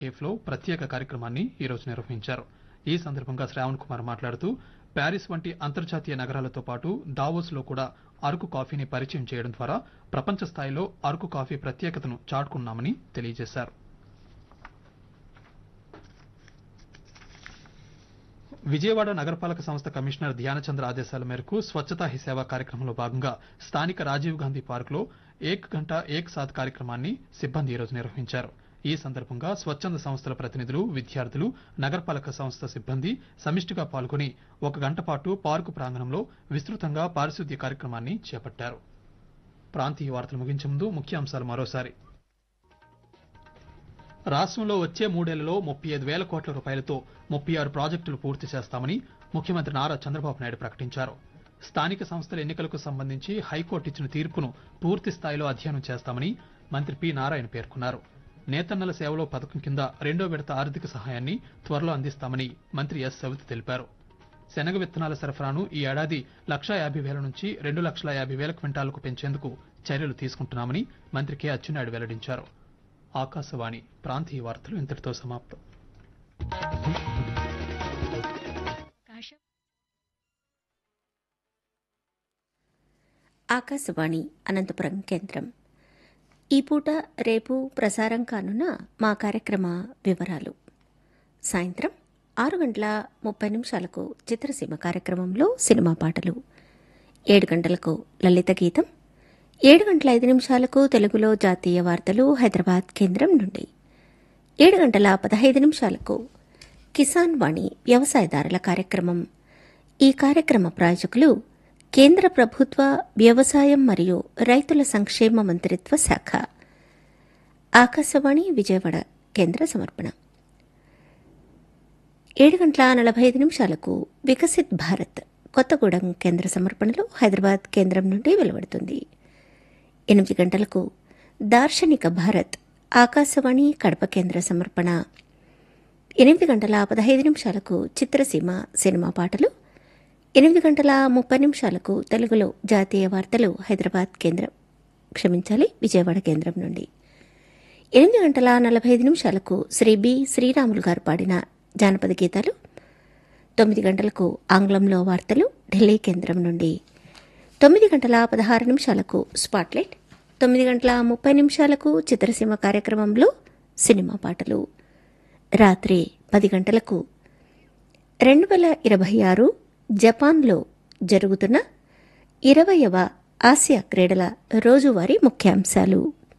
కేఫ్లో ప్రత్యేక కార్యక్రమాన్ని ఈరోజు నిర్వహించారు ఈ సందర్భంగా శ్రావణ్ కుమార్ మాట్లాడుతూ ప్యారిస్ వంటి అంతర్జాతీయ నగరాలతో పాటు దావోస్ లో కూడా అరకు కాఫీని పరిచయం చేయడం ద్వారా ప్రపంచ స్థాయిలో అరకు కాఫీ ప్రత్యేకతను చాటుకున్నామని తెలియజేశారు విజయవాడ నగరపాలక సంస్థ కమిషనర్ ధ్యానచంద్ర ఆదేశాల మేరకు స్వచ్ఛతా హీ సేవ కార్యక్రమంలో భాగంగా స్థానిక రాజీవ్ గాంధీ పార్కులో ఏక్ గంట ఏక్ సాత్ కార్యక్రమాన్ని సిబ్బంది ఈరోజు నిర్వహించారు ఈ సందర్భంగా స్వచ్ఛంద సంస్థల ప్రతినిధులు విద్యార్థులు నగరపాలక సంస్థ సిబ్బంది సమిష్టిగా పాల్గొని ఒక గంట పాటు పార్కు ప్రాంగణంలో విస్తృతంగా పారిశుద్ధ్య కార్యక్రమాన్ని చేపట్టారు ప్రాంతీయ వార్తలు ముగించే ముందు ముఖ్యాంశాలు మరోసారి రాష్ట్రంలో వచ్చే మూడేళ్లలో ముప్పై ఐదు వేల కోట్ల రూపాయలతో ముప్పై ఆరు ప్రాజెక్టులు పూర్తి చేస్తామని ముఖ్యమంత్రి నారా చంద్రబాబు నాయుడు ప్రకటించారు స్థానిక సంస్థల ఎన్నికలకు సంబంధించి హైకోర్టు ఇచ్చిన తీర్పును పూర్తి స్థాయిలో అధ్యయనం చేస్తామని మంత్రి పి నారాయణ పేర్కొన్నారు నేతన్నల సేవలో పథకం కింద రెండో విడత ఆర్థిక సహాయాన్ని త్వరలో అందిస్తామని మంత్రి ఎస్ సవితి తెలిపారు శనగ విత్తనాల సరఫరాను ఈ ఏడాది లక్షా యాభై వేల నుంచి రెండు లక్షల యాభై వేల క్వింటాలకు పెంచేందుకు చర్యలు తీసుకుంటున్నామని మంత్రి కె అచ్చెన్నాయుడు వెల్లడించారు ఆకాశవాణి ప్రాంతీయ వార్తలు ఇంతటితో సమాప్తం ఆకాశవాణి అనంతపురం కేంద్రం ఈ పూట రేపు ప్రసారం కానున్న మా కార్యక్రమ వివరాలు సాయంత్రం ఆరు గంటల ముప్పై నిమిషాలకు చిత్రసీమ కార్యక్రమంలో సినిమా పాటలు ఏడు గంటలకు లలిత గీతం ఏడు గంటల ఐదు నిమిషాలకు తెలుగులో జాతీయ వార్తలు హైదరాబాద్ కేంద్రం నుండి ఏడు గంటల పదహైదు నిమిషాలకు కిసాన్ వాణి వ్యవసాయదారుల కార్యక్రమం ఈ కార్యక్రమ ప్రాయోజకులు కేంద్ర ప్రభుత్వ వ్యవసాయం మరియు రైతుల సంక్షేమ మంత్రిత్వ శాఖ ఆకాశవాణి విజయవాడ కేంద్ర సమర్పణ ఏడు గంటల నలభై ఐదు నిమిషాలకు వికసిత్ భారత్ కొత్తగూడెం కేంద్ర సమర్పణలో హైదరాబాద్ కేంద్రం నుండి వెలువడుతుంది ఎనిమిది గంటలకు దార్శనిక భారత్ ఆకాశవాణి కడప కేంద్ర సమర్పణ ఎనిమిది గంటల పదహైదు నిమిషాలకు చిత్రసీమ సినిమా పాటలు ఎనిమిది గంటల ముప్పై నిమిషాలకు తెలుగులో జాతీయ వార్తలు హైదరాబాద్ కేంద్రం క్షమించాలి విజయవాడ కేంద్రం నుండి ఎనిమిది గంటల నలభై ఐదు నిమిషాలకు శ్రీ బి శ్రీరాములు గారు పాడిన జానపద గీతాలు తొమ్మిది గంటలకు ఆంగ్లంలో వార్తలు ఢిల్లీ కేంద్రం నుండి తొమ్మిది గంటల పదహారు నిమిషాలకు స్పాట్లైట్ తొమ్మిది గంటల ముప్పై నిమిషాలకు చిత్రసీమ కార్యక్రమంలో సినిమా పాటలు రాత్రి పది గంటలకు రెండు వేల ఇరవై ఆరు జపాన్లో జరుగుతున్న ఇరవయవ ఆసియా క్రీడల రోజువారీ ముఖ్యాంశాలు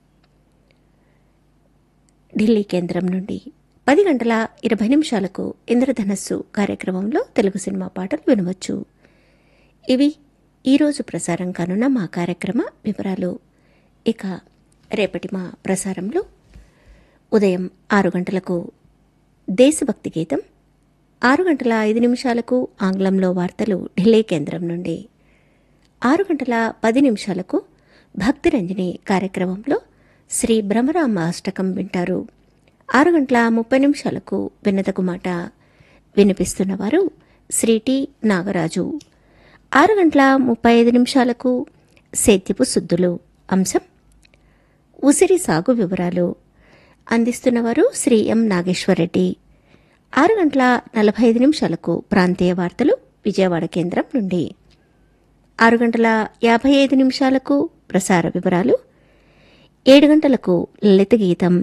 ఢిల్లీ కేంద్రం నుండి పది గంటల ఇరవై నిమిషాలకు ఇంద్రధనస్సు కార్యక్రమంలో తెలుగు సినిమా పాటలు వినవచ్చు ఇవి ఈరోజు ప్రసారం కానున్న మా కార్యక్రమ వివరాలు ఇక రేపటి మా ప్రసారంలో ఉదయం ఆరు గంటలకు దేశభక్తి గీతం ఆరు గంటల ఐదు నిమిషాలకు ఆంగ్లంలో వార్తలు ఢిల్లీ కేంద్రం నుండి ఆరు గంటల పది నిమిషాలకు భక్తిరంజని కార్యక్రమంలో శ్రీ భ్రమరామ అష్టకం వింటారు ఆరు గంటల ముప్పై నిమిషాలకు విన్నతకు మాట వినిపిస్తున్నవారు శ్రీ టి నాగరాజు ఆరు గంటల ముప్పై ఐదు నిమిషాలకు సేద్యపు శుద్ధులు అంశం ఉసిరి సాగు వివరాలు అందిస్తున్నవారు శ్రీ ఎం నాగేశ్వరరెడ్డి ఆరు గంటల నలభై ఐదు నిమిషాలకు ప్రాంతీయ వార్తలు విజయవాడ కేంద్రం నుండి ఆరు గంటల యాభై ఐదు నిమిషాలకు ప్రసార వివరాలు ఏడు గంటలకు లలిత గీతం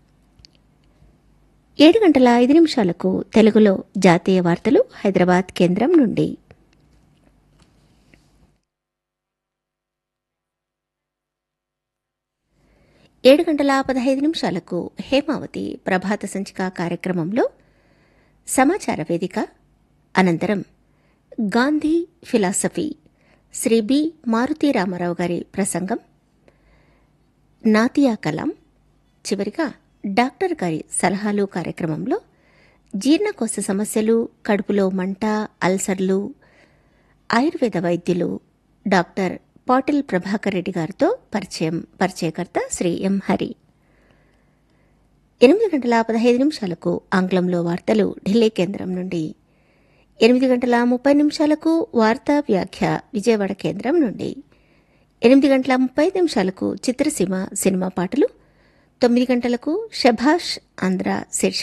ఏడు గంటల ఐదు నిమిషాలకు తెలుగులో జాతీయ వార్తలు హైదరాబాద్ కేంద్రం నుండి ఏడు గంటల పదహైదు నిమిషాలకు హేమావతి ప్రభాత సంచిక కార్యక్రమంలో సమాచార వేదిక అనంతరం గాంధీ ఫిలాసఫీ శ్రీ బి మారుతి రామారావు గారి ప్రసంగం నాతియా కలాం చివరిగా డాక్టర్ గారి సలహాలు కార్యక్రమంలో జీర్ణకోశ సమస్యలు కడుపులో మంట అల్సర్లు ఆయుర్వేద వైద్యులు డాక్టర్ పాటిల్ ప్రభాకర్ రెడ్డి గారితో పరిచయం పరిచయకర్త శ్రీ ఎం హరి ఎనిమిది గంటల పదహైదు నిమిషాలకు ఆంగ్లంలో వార్తలు ఢిల్లీ కేంద్రం నుండి ఎనిమిది గంటల ముప్పై నిమిషాలకు వార్తా వ్యాఖ్య విజయవాడ కేంద్రం నుండి ఎనిమిది గంటల ముప్పై నిమిషాలకు చిత్రసీమ సినిమా పాటలు తొమ్మిది గంటలకు షభాష్ ఆంధ్ర శీర్ష